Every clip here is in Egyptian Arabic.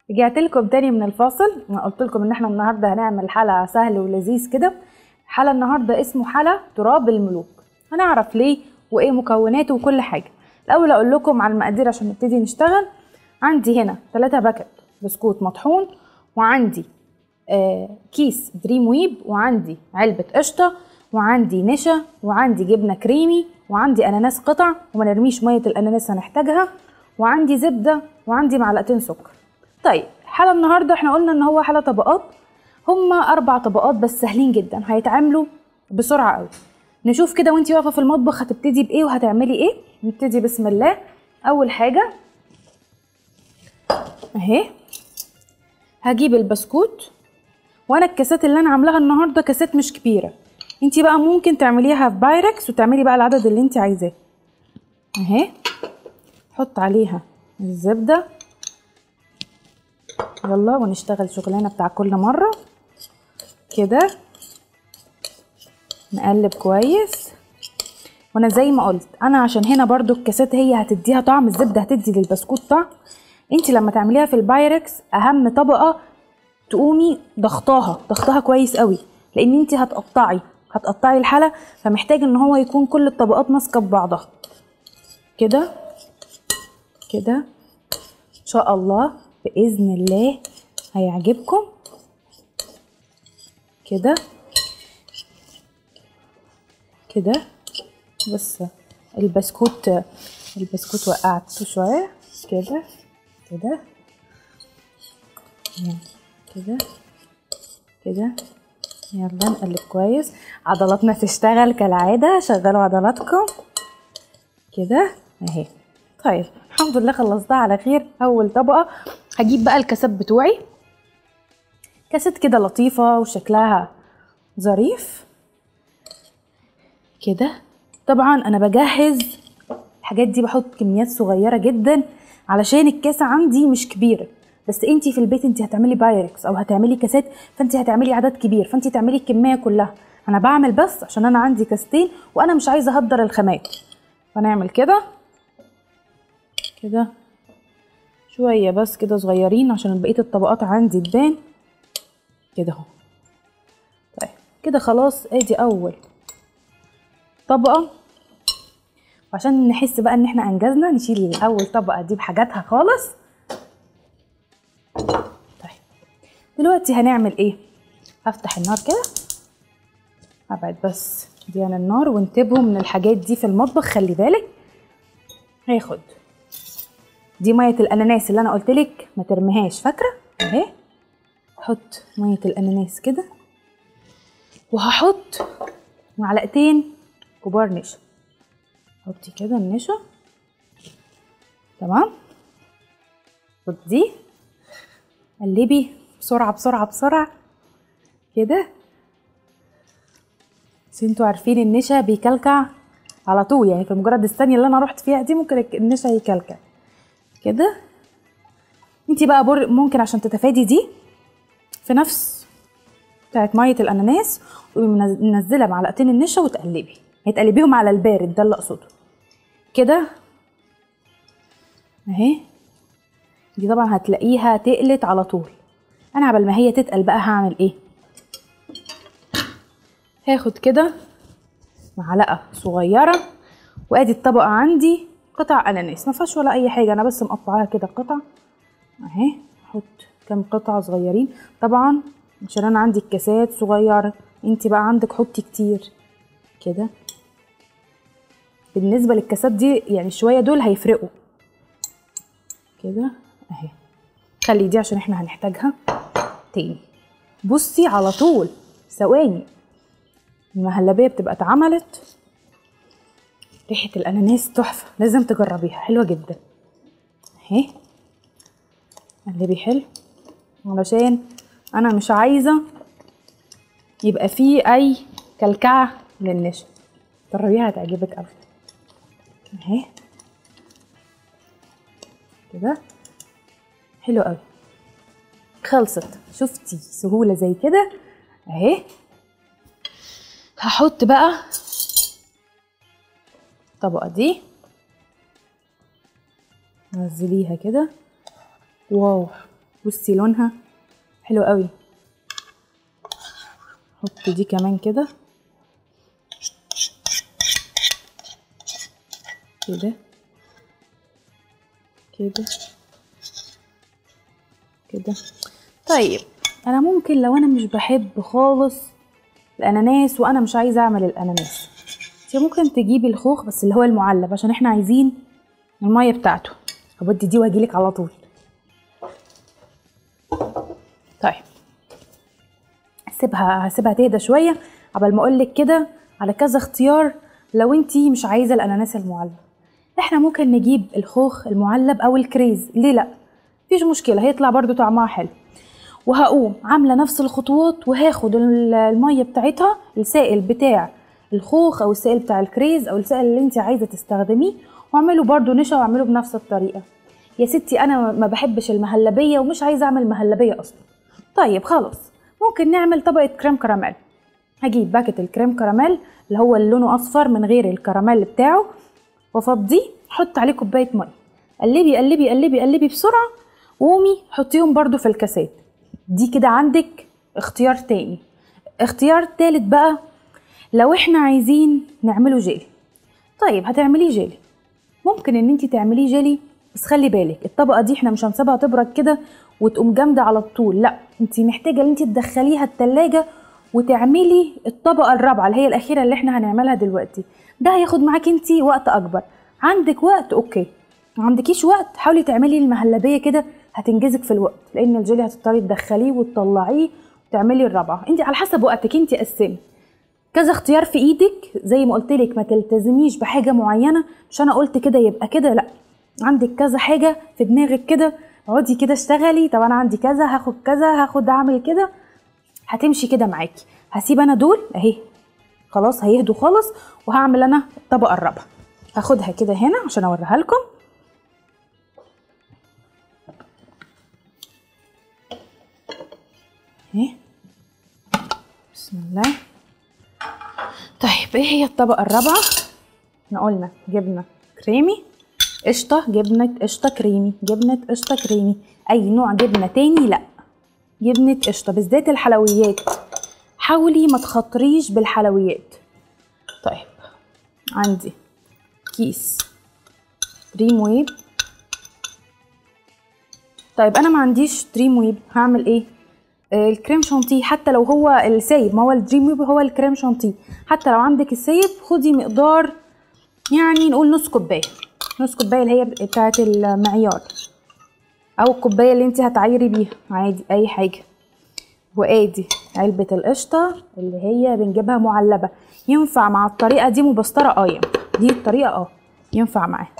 رجعت لكم تاني من الفاصل انا قلت لكم ان احنا النهارده هنعمل حلقه سهل ولذيذ كده حلقه النهارده اسمه حلقه تراب الملوك هنعرف ليه وايه مكوناته وكل حاجه الاول اقول لكم على المقادير عشان نبتدي نشتغل عندي هنا 3 باكت بسكوت مطحون وعندي آه كيس دريم ويب وعندي علبه قشطه وعندي نشا وعندي جبنه كريمي وعندي اناناس قطع وما نرميش ميه الاناناس هنحتاجها وعندي زبده وعندي معلقتين سكر طيب حلا النهارده احنا قلنا ان هو حلا طبقات هما اربع طبقات بس سهلين جدا هيتعملوا بسرعه قوي نشوف كده وانتي واقفه في المطبخ هتبتدي بايه وهتعملي ايه نبتدي بسم الله اول حاجه اهي هجيب البسكوت وانا الكاسات اللي انا عاملاها النهارده كاسات مش كبيره انتي بقى ممكن تعمليها في بايركس وتعملي بقى العدد اللي انتي عايزاه اهي حط عليها الزبده يلا ونشتغل شغلانه بتاع كل مره كده نقلب كويس وانا زي ما قلت انا عشان هنا برضو الكاسات هي هتديها طعم الزبده هتدي للبسكوت طعم انت لما تعمليها في البايركس اهم طبقه تقومي ضغطاها ضغطاها كويس قوي لان انت هتقطعي هتقطعي الحلا فمحتاج ان هو يكون كل الطبقات ماسكه ببعضها كده كده ان شاء الله باذن الله هيعجبكم كده كده بس البسكوت البسكوت وقعته شويه كده كده كده كده يلا نقلب كويس عضلاتنا تشتغل كالعادة شغلوا عضلاتكم كده اهي طيب الحمد لله خلصتها على خير اول طبقة هجيب بقى الكاسات بتوعي كاسات كده لطيفة وشكلها ظريف كده طبعا انا بجهز الحاجات دي بحط كميات صغيرة جدا علشان الكاسة عندي مش كبيرة بس انتي في البيت انتي هتعملي بايركس او هتعملي كاسات فانتي هتعملي عدد كبير فانتي تعملي الكمية كلها انا بعمل بس عشان انا عندي كاستين وانا مش عايزة اهدر الخامات فنعمل كده كده شوية بس كده صغيرين عشان بقية الطبقات عندي تبان كده اهو طيب كده خلاص ادي اول طبقة وعشان نحس بقى ان احنا انجزنا نشيل اول طبقة دي بحاجاتها خالص طيب دلوقتي هنعمل ايه هفتح النار كده ابعد بس دي عن النار وانتبهوا من الحاجات دي في المطبخ خلي بالك هاخد دي ميه الاناناس اللي انا قلت لك ما ترميهاش فاكره اهي احط ميه الاناناس كده وهحط معلقتين كبار نشا حطي كده النشا تمام خد دي قلبي بسرعه بسرعه بسرعه كده بس انتوا عارفين النشا بيكلكع على طول يعني في مجرد الثانيه اللي انا رحت فيها دي ممكن النشا يكلكع كده انتي بقى بر ممكن عشان تتفادي دي في نفس بتاعت ميه الاناناس منزله معلقتين النشا وتقلبي هتقلبيهم على البارد ده اللي اقصده كده اهي دي طبعا هتلاقيها تقلت على طول انا عبال ما هي تتقل بقى هعمل ايه هاخد كده معلقه صغيره وادي الطبقه عندي قطع اناناس ما فيهاش ولا اي حاجه انا بس مقطعاها كده قطع اهي احط كام قطعه صغيرين طبعا عشان انا عندي الكاسات صغيره انت بقى عندك حطي كتير كده بالنسبه للكاسات دي يعني شويه دول هيفرقوا كده اهي خلي دي عشان احنا هنحتاجها تاني بصي على طول ثواني المهلبيه بتبقى اتعملت ريحه الاناناس تحفه لازم تجربيها حلوه جدا اهي قلبي حلو علشان انا مش عايزه يبقى فيه اي كلكعه للنشا جربيها هتعجبك قوي اهي كده حلو قوي خلصت شفتي سهوله زي كده اهي هحط بقى الطبقه دي نزليها كده واو بصي لونها حلو قوي حط دي كمان كده كده كده كده طيب انا ممكن لو انا مش بحب خالص الاناناس وانا مش عايزه اعمل الاناناس انت ممكن تجيبي الخوخ بس اللي هو المعلب عشان احنا عايزين الميه بتاعته هبدي دي واجيلك على طول طيب هسيبها هسيبها تهدى شويه قبل ما اقولك كده على كذا اختيار لو انتي مش عايزه الاناناس المعلب احنا ممكن نجيب الخوخ المعلب او الكريز ليه لا مفيش مشكله هيطلع برضو طعمها حلو وهقوم عامله نفس الخطوات وهاخد الميه بتاعتها السائل بتاع الخوخ او السائل بتاع الكريز او السائل اللي انت عايزه تستخدميه واعمله برضو نشا واعمله بنفس الطريقه يا ستي انا ما بحبش المهلبيه ومش عايزه اعمل مهلبيه اصلا طيب خلاص ممكن نعمل طبقه كريم كراميل هجيب باكت الكريم كراميل اللي هو اللي لونه اصفر من غير الكراميل بتاعه وافضيه احط عليه كوبايه ميه قلبي قلبي قلبي قلبي بسرعه وقومي حطيهم برضو في الكاسات دي كده عندك اختيار تاني اختيار تالت بقى لو احنا عايزين نعمله جيلي طيب هتعمليه جيلي ممكن ان انت تعمليه جيلي بس خلي بالك الطبقه دي احنا مش هنسيبها تبرد كده وتقوم جامده على طول لا انت محتاجه ان انت تدخليها التلاجة وتعملي الطبقه الرابعه اللي هي الاخيره اللي احنا هنعملها دلوقتي ده هياخد معاكي انت وقت اكبر عندك وقت اوكي ما عندكيش وقت حاولي تعملي المهلبيه كده هتنجزك في الوقت لان الجيلي هتضطري تدخليه وتطلعيه وتعملي الرابعه انت على حسب وقتك انت قسمي كذا اختيار في ايدك زي ما قلت لك ما تلتزميش بحاجه معينه مش انا قلت كده يبقى كده لا عندك كذا حاجه في دماغك كده اقعدي كده اشتغلي طب انا عندي كذا هاخد كذا هاخد اعمل كده هتمشي كده معاكي هسيب انا دول اهي خلاص هيهدوا خالص وهعمل انا الطبقه الرابعه هاخدها كده هنا عشان اوريها لكم اهي بسم الله طيب ايه هي الطبقه الرابعه احنا قلنا جبنه كريمي قشطه جبنه قشطه كريمي جبنه قشطه كريمي اي نوع جبنه تاني لا جبنه قشطه بالذات الحلويات حاولي ما تخاطريش بالحلويات طيب عندي كيس دريم ويب طيب انا ما عنديش دريم ويب هعمل ايه آه، الكريم شانتيه حتى لو هو السايب ما هو الدريم ويب هو الكريم شانتيه حتى لو عندك السايب خدي مقدار يعني نقول نص كوبايه نص كوبايه اللي هي بتاعه المعيار او الكوبايه اللي انت هتعايري بيها عادي اي حاجه وادي علبه القشطه اللي هي بنجيبها معلبه ينفع مع الطريقه دي مبستره اه ينفع دي الطريقه اه ينفع معاها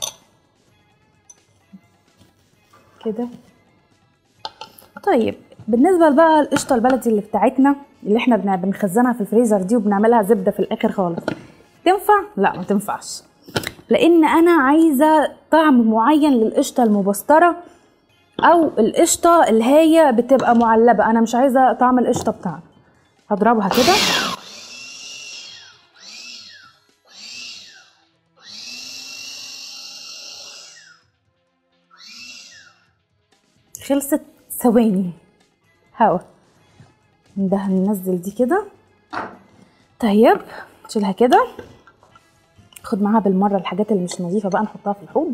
كده طيب بالنسبه بقى القشطه البلدي اللي بتاعتنا اللي احنا بن- بنخزنها في الفريزر دي وبنعملها زبده في الاخر خالص تنفع لا ما تنفعش لان انا عايزه طعم معين للقشطه المبستره او القشطه اللي هي بتبقى معلبه انا مش عايزه طعم القشطه بتاعنا هضربها كده خلصت ثواني هوا ده هننزل دي كده طيب نشيلها كده خد معاها بالمرة الحاجات اللي مش نظيفة بقى نحطها في الحوض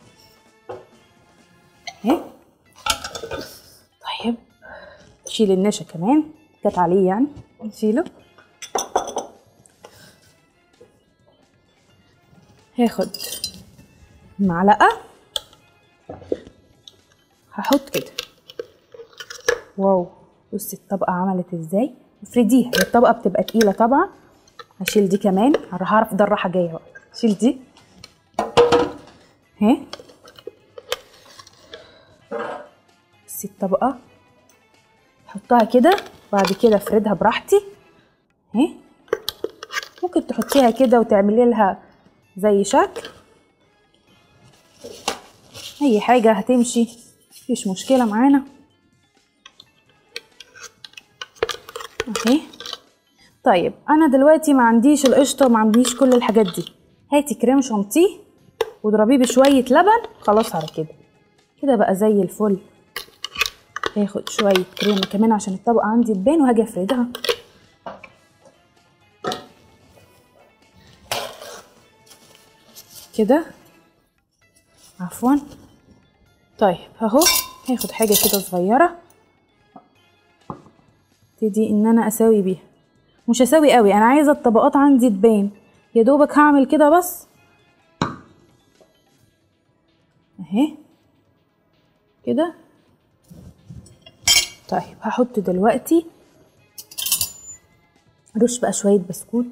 اهي طيب نشيل النشا كمان جت عليه يعني نشيله هاخد معلقة هحط كده واو بصي الطبقة عملت ازاي افرديها هي الطبقة بتبقى تقيلة طبعا هشيل دي كمان هعرف ده الراحة جاية بقى شيل دي اهي بصي الطبقة حطها كده بعد كده افردها براحتي اهي ممكن تحطيها كده وتعملي لها زي شكل اي حاجة هتمشي مفيش مشكلة معانا اهي طيب انا دلوقتي ما عنديش القشطه وما عنديش كل الحاجات دي هاتي كريم شانتيه واضربيه بشويه لبن خلاص على كده كده بقى زي الفل هاخد شويه كريمه كمان عشان الطبقه عندي تبان وهاجي افردها كده عفوا طيب اهو هاخد حاجه كده صغيره ابتدي ان انا اساوي بيها مش اساوي قوي انا عايزه الطبقات عندي تبان يا دوبك هعمل كده بس اهي كده طيب هحط دلوقتي رش بقى شويه بسكوت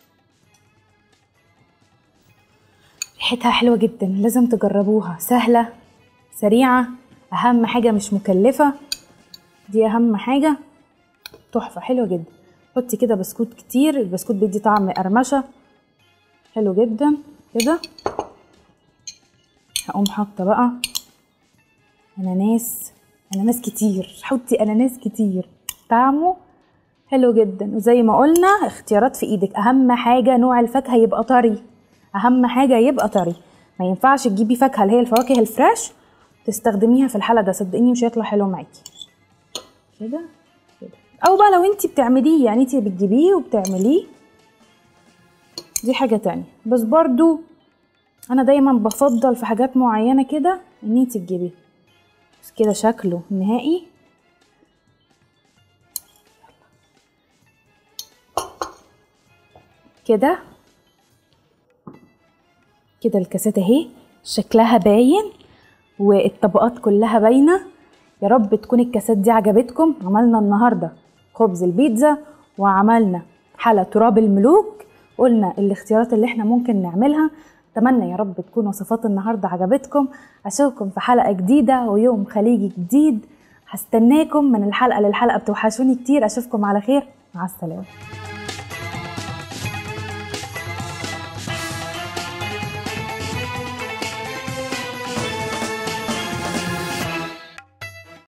ريحتها حلوه جدا لازم تجربوها سهله سريعه اهم حاجه مش مكلفه دي اهم حاجه تحفه حلوه جدا حطي كده بسكوت كتير البسكوت بيدي طعم قرمشه حلو جدا كده هقوم حاطه بقى اناناس اناناس كتير حطي اناناس كتير طعمه حلو جدا وزي ما قلنا اختيارات في ايدك اهم حاجه نوع الفاكهه يبقى طري اهم حاجه يبقى طري ما ينفعش تجيبي فاكهه اللي هي الفواكه الفريش تستخدميها في الحاله ده صدقيني مش هيطلع حلو معاكي كده كده او بقى لو انت بتعمليه يعني انت بتجيبيه وبتعمليه دي حاجه تانية بس برضو انا دايما بفضل في حاجات معينه كده ان انت تجيبيه بس كده شكله نهائي كده كده الكاسات اهي شكلها باين والطبقات كلها باينه يا رب تكون الكاسات دي عجبتكم عملنا النهارده خبز البيتزا وعملنا حلا تراب الملوك قلنا الاختيارات اللي احنا ممكن نعملها اتمنى يا رب تكون وصفات النهارده عجبتكم اشوفكم في حلقه جديده ويوم خليجي جديد هستناكم من الحلقه للحلقه بتوحشوني كتير اشوفكم على خير مع السلامه